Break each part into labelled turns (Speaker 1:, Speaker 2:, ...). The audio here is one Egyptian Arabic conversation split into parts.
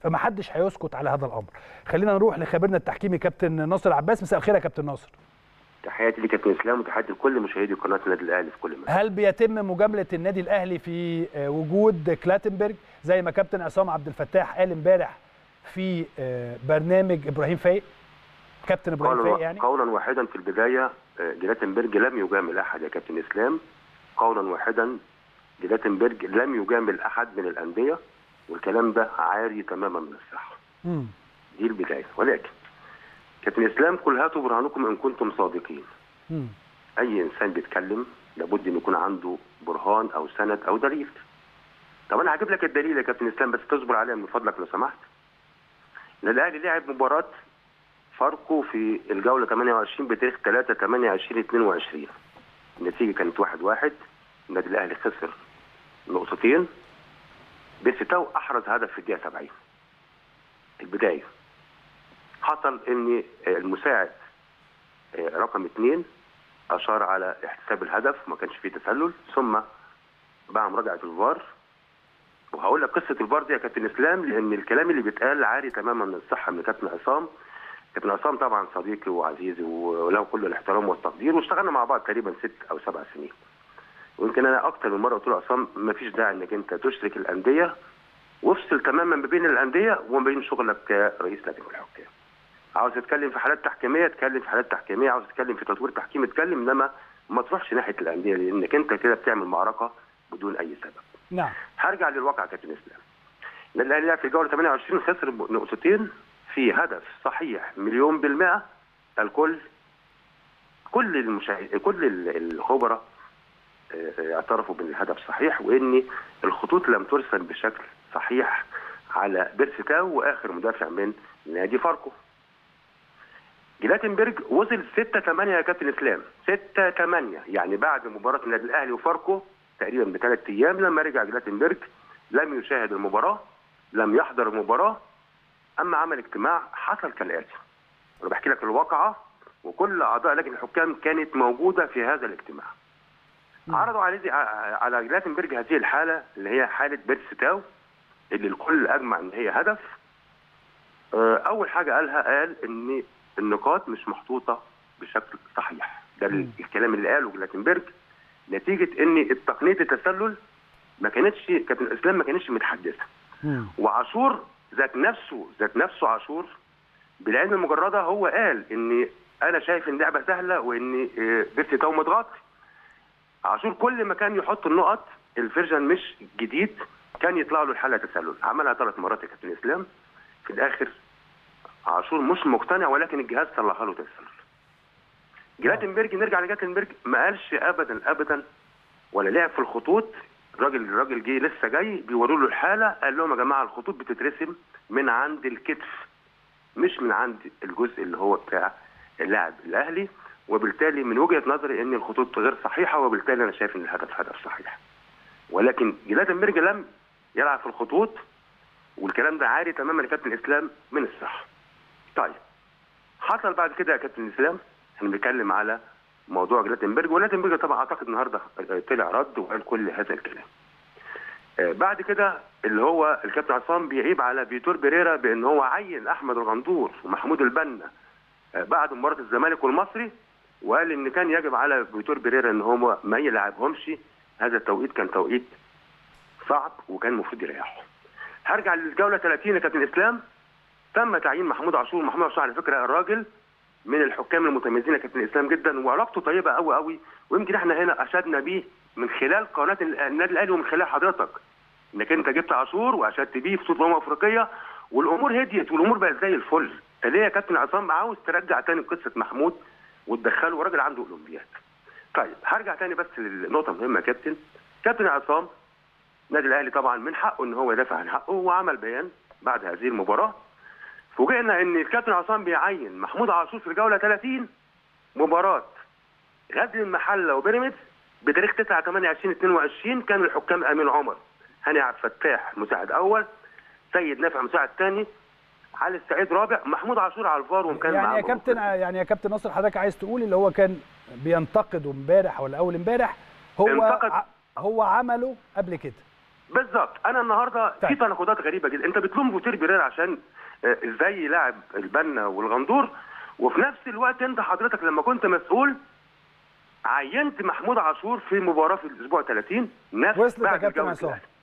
Speaker 1: فمحدش هيسكت على هذا الامر خلينا نروح لخبيرنا التحكيمي كابتن ناصر عباس مساء الخير يا كابتن ناصر
Speaker 2: تحياتي لك كابتن اسلام وتحياتي لكل مشاهدي قناه النادي الاهلي في كل مكان
Speaker 1: هل بيتم مجامله النادي الاهلي في آه، وجود كلاتنبرج زي ما كابتن عصام عبد الفتاح قال امبارح في آه، برنامج ابراهيم فايق كابتن ابراهيم
Speaker 2: قولا,
Speaker 1: فايق يعني
Speaker 2: قولا واحدا في البدايه آه، جلاتنبرج لم يجامل احد يا كابتن اسلام قولا واحدا جلاتنبرج لم يجامل احد من الانديه والكلام ده عاري تماما من الصحه
Speaker 1: مم.
Speaker 2: دي البدايه ولكن كابتن اسلام قل هاتوا برهانكم ان كنتم صادقين
Speaker 1: مم.
Speaker 2: اي انسان بيتكلم لابد ان يكون عنده برهان او سند او دليل طب انا هجيب لك الدليل يا كابتن اسلام بس تصبر عليا من فضلك لو سمحت ان الاهلي لعب مباراه فاركو في الجوله 28 بتاريخ 3 8 20 22 النتيجه كانت 1 1 النادي الاهلي خسر نقطتين بيستو احرز هدف في الدقيقه 70 البدايه حصل ان المساعد رقم اثنين اشار على احتساب الهدف ما كانش فيه تسلل ثم بعد مراجعه الفار وهقول لك قصه الفار دي يا كابتن اسلام لان الكلام اللي بيتقال عاري تماما من الصحه من كابتن عصام كابتن عصام طبعا صديقي وعزيزي وله كل الاحترام والتقدير واشتغلنا مع بعض تقريبا ست او سبع سنين ويمكن انا اكتر من مره قلت له عصام ما فيش داعي انك انت تشرك الانديه وافصل تماما ما بين الانديه وما بين شغلك كرئيس لجنه الحكام عاوز تتكلم في حالات تحكيميه اتكلم في حالات تحكيميه عاوز تتكلم في تطوير تحكيم اتكلم انما ما تروحش ناحيه الانديه لانك انت كده بتعمل معركه بدون اي سبب
Speaker 1: نعم
Speaker 2: هرجع للواقع يا كابتن اسلام النادي الاهلي لعب في الجوله 28 خسر نقطتين في هدف صحيح مليون بالمئه الكل كل المشاهد كل ال- الخبراء آه، اعترفوا بان الهدف صحيح وان الخطوط لم ترسم بشكل صحيح على بيرسيتاو واخر مدافع من نادي فاركو جلاتنبرج وصل 6 8 يا كابتن اسلام 6 8 يعني بعد مباراه النادي الاهلي وفاركو تقريبا بثلاث ايام لما رجع جلاتنبرج لم يشاهد المباراه لم يحضر المباراه اما عمل اجتماع حصل كالاتي انا بحكي لك الواقعه وكل اعضاء لجنه الحكام كانت موجوده في هذا الاجتماع عرضوا على على جلاتنبرج هذه الحاله اللي هي حاله بيرستاو اللي الكل اجمع ان هي هدف آه، اول حاجه قالها قال ان النقاط مش محطوطه بشكل صحيح ده
Speaker 1: مم.
Speaker 2: الكلام اللي قاله جلاتنبرج نتيجه ان تقنيه التسلل ما كانتش كابتن الاسلام ما كانتش متحدثه
Speaker 1: مم.
Speaker 2: وعاشور ذات نفسه ذات نفسه عاشور بالعلم المجرده هو قال ان انا شايف ان اللعبه سهله وان آه، بيرسي تاو متغطي عاشور كل ما كان يحط النقط الفيرجن مش جديد كان يطلع له الحاله تسلل عملها ثلاث مرات يا كابتن اسلام في الاخر عاشور مش مقتنع ولكن الجهاز طلعها له تسلل جلاتنبرج نرجع لجلاتنبرج ما قالش ابدا ابدا ولا لعب في الخطوط الراجل الراجل جه لسه جاي بيوروا له الحاله قال لهم يا جماعه الخطوط بتترسم من عند الكتف مش من عند الجزء اللي هو بتاع اللاعب الاهلي وبالتالي من وجهه نظري ان الخطوط غير صحيحه وبالتالي انا شايف ان الهدف هدف صحيح ولكن جلاتنبرج لم يلعب في الخطوط والكلام ده عاري تماما يا كابتن اسلام من الصحه طيب حصل بعد كده يا كابتن اسلام احنا بنتكلم على موضوع جلاتنبرج ولاتنبرج طبعا اعتقد النهارده طلع رد وقال كل هذا الكلام آه، بعد كده اللي هو الكابتن عصام بيعيب على فيتور بيريرا بان هو عين احمد الغندور ومحمود البنا آه، بعد مباراه الزمالك والمصري وقال ان كان يجب على فيتور بيريرا ان هو ما يلعبهمش هذا التوقيت كان توقيت صعب وكان المفروض يريحه هرجع للجوله 30 يا كابتن اسلام تم تعيين محمود عاشور محمود عاشور على فكره الراجل من الحكام المتميزين يا كابتن اسلام جدا وعلاقته طيبه قوي قوي ويمكن احنا هنا اشدنا بيه من خلال قناه النادي الاهلي ومن خلال حضرتك انك انت جبت عاشور واشدت بيه في بطوله الامم الافريقيه والامور هديت والامور بقت زي الفل ليه يا كابتن عصام عاوز ترجع تاني قصه محمود وتدخله وراجل عنده اولمبياد طيب هرجع تاني بس لنقطه مهمه يا كابتن كابتن عصام النادي الاهلي طبعا من حقه ان هو يدافع عن حقه وعمل بيان بعد هذه المباراه فوجئنا ان الكابتن عصام بيعين محمود عاشور في الجوله 30 مباراه غزل المحله وبيراميدز بتاريخ 9 8 2022 كان الحكام امين عمر هاني عبد الفتاح مساعد اول سيد نافع مساعد ثاني علي السعيد رابع محمود عاشور على الفار ومكان
Speaker 1: يعني
Speaker 2: معاه
Speaker 1: يا كابتن يعني يا كابتن ناصر حضرتك عايز تقول اللي هو كان بينتقده امبارح ولا اول امبارح هو
Speaker 2: انتقد.
Speaker 1: ع- هو عمله قبل كده
Speaker 2: بالظبط انا النهارده في
Speaker 1: طيب.
Speaker 2: تناقضات غريبه جدا انت بتلوم فوتير بيريرا عشان آه، ازاي لاعب البنا والغندور وفي نفس الوقت انت حضرتك لما كنت مسؤول عينت محمود عاشور في مباراه في الاسبوع 30 نفس
Speaker 1: وصلت يا
Speaker 2: بعد
Speaker 1: كابتن
Speaker 2: الجولة
Speaker 1: عصام.
Speaker 2: الأهلي.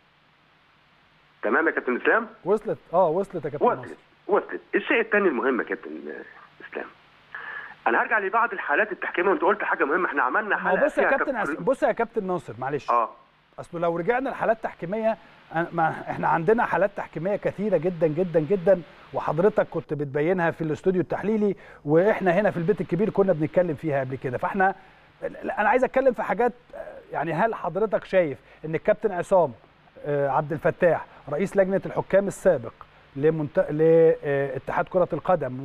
Speaker 2: تمام يا كابتن اسلام
Speaker 1: وصلت اه وصلت يا كابتن ناصر
Speaker 2: وصلت وصلت الشيء الثاني المهم يا كابتن آه، اسلام انا هرجع لبعض الحالات التحكيميه وانت قلت حاجه مهمه احنا عملنا
Speaker 1: ما هو
Speaker 2: حلقه
Speaker 1: بص يا
Speaker 2: فيها
Speaker 1: كابتن
Speaker 2: تقرير-
Speaker 1: عصام بص يا كابتن ناصر معلش
Speaker 2: اه
Speaker 1: اصل لو رجعنا لحالات تحكيميه أنا- ما احنا عندنا حالات تحكيميه كثيره جدا جدا جدا وحضرتك كنت بتبينها في الاستوديو التحليلي واحنا هنا في البيت الكبير كنا بنتكلم فيها قبل كده فاحنا لا، انا عايز اتكلم في حاجات آه، يعني هل حضرتك شايف ان الكابتن عصام آه، عبد الفتاح رئيس لجنه الحكام السابق لمنت... لاتحاد كره القدم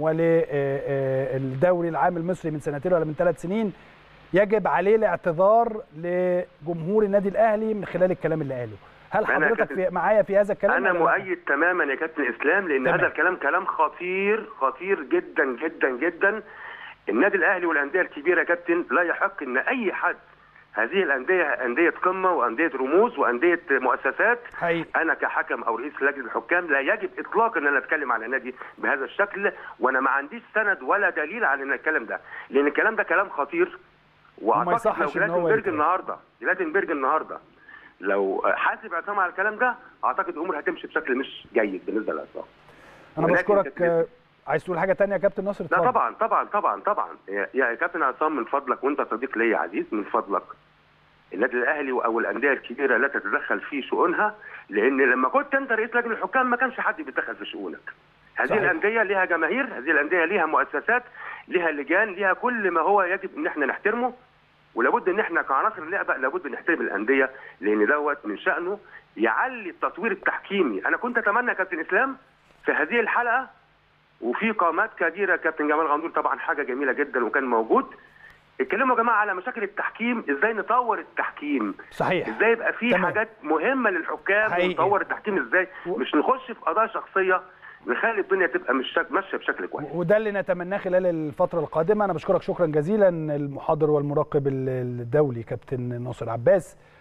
Speaker 1: وللدوري العام المصري من سنتين ولا من ثلاث سنين يجب عليه الاعتذار لجمهور النادي الاهلي من خلال الكلام اللي قاله هل
Speaker 2: أنا
Speaker 1: حضرتك
Speaker 2: كابتن-
Speaker 1: في معايا في هذا الكلام
Speaker 2: انا
Speaker 1: ولا لا؟
Speaker 2: مؤيد تماما يا كابتن اسلام لان
Speaker 1: تمام.
Speaker 2: هذا الكلام كلام خطير خطير جدا جدا جدا النادي الاهلي والانديه الكبيره يا كابتن لا يحق ان اي حد هذه الانديه انديه قمه وانديه رموز وانديه مؤسسات
Speaker 1: حقيقي
Speaker 2: انا كحكم او رئيس لجنه الحكام لا يجب اطلاقا ان انا اتكلم على نادي بهذا الشكل وانا ما عنديش سند ولا دليل على ان الكلام ده لان الكلام ده كلام خطير واعتقد لو
Speaker 1: يصحش إن هو
Speaker 2: جلاتنبرج
Speaker 1: يتقال.
Speaker 2: النهارده جلاتنبرج النهارده لو حاسب عصام على الكلام ده اعتقد الامور هتمشي بشكل مش جيد بالنسبه لعصام
Speaker 1: انا
Speaker 2: ولكن
Speaker 1: بشكرك
Speaker 2: كابتن-
Speaker 1: آه، عايز تقول حاجه تانية يا كابتن ناصر
Speaker 2: لا
Speaker 1: اتفضل.
Speaker 2: طبعا طبعا طبعا طبعا يا يا كابتن عصام من فضلك وانت صديق ليا عزيز من فضلك النادي الاهلي او الانديه الكبيره لا تتدخل في شؤونها لان لما كنت انت رئيس لجنه الحكام ما كانش حد بيتدخل في شؤونك هذه
Speaker 1: صحيح.
Speaker 2: الانديه ليها جماهير هذه الانديه ليها مؤسسات ليها لجان ليها كل ما هو يجب ان احنا نحترمه ولابد ان احنا كعناصر اللعبه لابد نحترم الانديه لان دوت من شانه يعلي التطوير التحكيمي انا كنت اتمنى يا كابتن اسلام في هذه الحلقه وفي قامات كبيره كابتن جمال غندور طبعا حاجه جميله جدا وكان موجود اتكلموا يا جماعه على مشاكل التحكيم ازاي نطور التحكيم
Speaker 1: صحيح
Speaker 2: ازاي يبقى في
Speaker 1: تمام.
Speaker 2: حاجات مهمه للحكام
Speaker 1: حقيقي.
Speaker 2: ونطور التحكيم ازاي
Speaker 1: و-
Speaker 2: مش نخش في قضايا شخصيه نخلي الدنيا تبقى مش شك- ماشيه بشكل كويس
Speaker 1: وده اللي نتمناه خلال الفترة القادمة أنا بشكرك شكرا جزيلا المحاضر والمراقب الدولي كابتن ناصر عباس